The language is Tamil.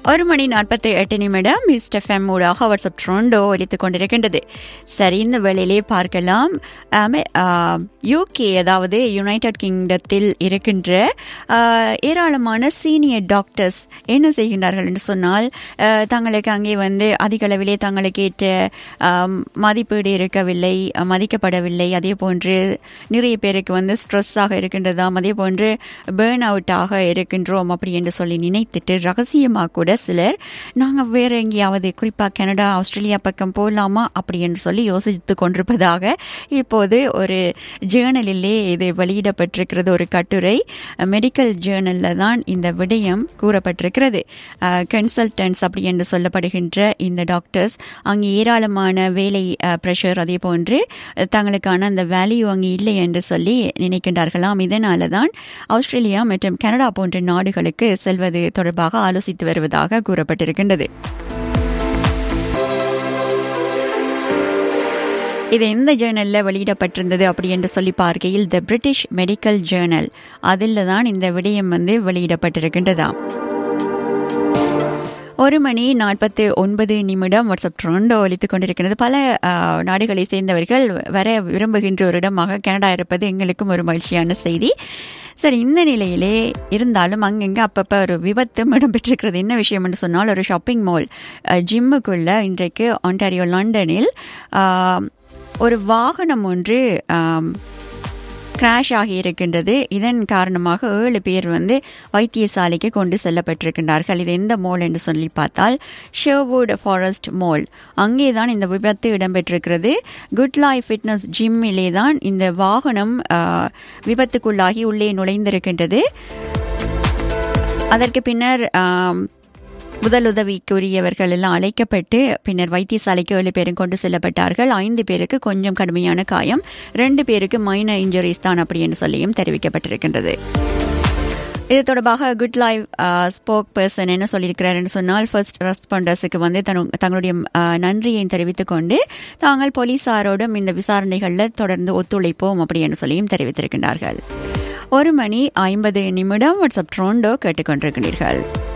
ஒரு மணி நாற்பத்தி எட்டு நிமிடம் மிஸ்டர் ஃபெம் ஊடாக வாட்ஸ்அப் ட்ரோண்டோ ஒலித்துக் கொண்டிருக்கின்றது சரி இந்த வேளையிலே பார்க்கலாம் யூகே அதாவது யுனைடெட் கிங்டத்தில் இருக்கின்ற ஆஹ், ஏராளமான சீனியர் டாக்டர்ஸ் என்ன செய்கின்றார்கள் என்று சொன்னால் ஆஹ், தங்களுக்கு அங்கே வந்து அதிக அளவிலே தங்களுக்கு ஏற்ற ஆம், மதிப்பீடு இருக்கவில்லை அஹ், மதிக்கப்படவில்லை அதே போன்று நிறைய பேருக்கு வந்து ஸ்ட்ரெஸ்ஸாக இருக்கின்றதாம் அதே போன்று பேர்ன் அவுட்டாக இருக்கின்றோம் அப்படி என்று சொல்லி நினைத்துட்டு ரகசியமாக கூட சிலர் நாங்கள் வேற எங்கேயாவது குறிப்பாக கனடா ஆஸ்திரேலியா பக்கம் போகலாமா அப்படி என்று சொல்லி யோசித்து கொண்டிருப்பதாக இப்போது ஒரு ஜேர்னலிலே இது வெளியிடப்பட்டிருக்கிறது ஒரு கட்டுரை மெடிக்கல் ஜேர்னலில் தான் இந்த விடயம் கூறப்பட்டிருக்கிறது கன்சல்டன்ட்ஸ் அப்படி என்று சொல்லப்படுகின்ற இந்த டாக்டர்ஸ் அங்கே ஏராளமான வேலை ப்ரெஷர் அதே போன்று அஹ், தங்களுக்கான அந்த வேல்யூ அங்கே இல்லை என்று சொல்லி நினைக்கின்றார்களாம் இதனால தான் ஆஸ்திரேலியா மற்றும் கனடா போன்ற நாடுகளுக்கு செல்வது தொடர்பாக ஆலோசித்து வருவதாக கூறப்பட்டிருக்கின்றது இது எந்த ஜேர்னலில் வெளியிடப்பட்டிருந்தது அப்படி என்று சொல்லி பார்க்கையில் த பிரிட்டிஷ் மெடிக்கல் ஜேர்னல் அதில் தான் இந்த விடயம் வந்து வெளியிடப்பட்டிருக்கின்றதாம் ஒரு மணி நாற்பத்தி ஒன்பது நிமிடம் வாட்ஸ்அப் ட்ரெண்டோ ஒலித்துக் கொண்டிருக்கிறது பல ஆஹ், நாடுகளை சேர்ந்தவர்கள் வர விரும்புகின்ற ஒரு இடமாக கனடா இருப்பது எங்களுக்கும் ஒரு மகிழ்ச்சியான செய்தி சரி இந்த நிலையிலே இருந்தாலும் அங்கங்கே அப்பப்போ ஒரு விபத்தும் இடம்பெற்றிருக்கிறது என்ன விஷயம் என்று சொன்னால் ஒரு ஷாப்பிங் மால் ஜிம்முக்குள்ள இன்றைக்கு ஆன்டாரியோ லண்டனில் ஆஹ், ஒரு வாகனம் ஒன்று ஆம், கிராஷ் ஆகி இருக்கின்றது இதன் காரணமாக ஏழு பேர் வந்து வைத்தியசாலைக்கு கொண்டு செல்லப்பட்டிருக்கின்றார்கள் இது எந்த மோல் என்று சொல்லி பார்த்தால் ஷெர்வுட் ஃபாரஸ்ட் மோல் அங்கே தான் இந்த விபத்து இடம்பெற்றிருக்கிறது குட் லைஃப் ஃபிட்னஸ் ஜிம்மிலே தான் இந்த வாகனம் ஆ, விபத்துக்குள்ளாகி உள்ளே நுழைந்திருக்கின்றது அதற்கு பின்னர் ஆம், முதலுதவிக்குரியவர்கள் எல்லாம் அழைக்கப்பட்டு பின்னர் வைத்தியசாலைக்கு ஏழு பேரும் கொண்டு செல்லப்பட்டார்கள் ஐந்து பேருக்கு கொஞ்சம் கடுமையான காயம் ரெண்டு பேருக்கு மைனர் இன்ஜுரிஸ் தான் அப்படி என்று சொல்லியும் தெரிவிக்கப்பட்டிருக்கின்றது இது தொடர்பாக குட் லைஃப் ஸ்போக் பர்சன் என்ன சொல்லியிருக்கிறாருன்னு சொன்னால் ஃபர்ஸ்ட் ரெஸ்பாண்டர்ஸுக்கு வந்து தனு- தங்களுடைய ஆஹ், நன்றியை தெரிவித்துக் கொண்டு தாங்கள் போலீசாரோடும் இந்த விசாரணைகளில் தொடர்ந்து ஒத்துழைப்போம் அப்படி என்று சொல்லியும் தெரிவித்திருக்கின்றார்கள் ஒரு மணி ஐம்பது நிமிடம் வாட்ஸ்அப் ட்ரோண்டோ கேட்டுக்கொண்டிருக்கிறீர்கள்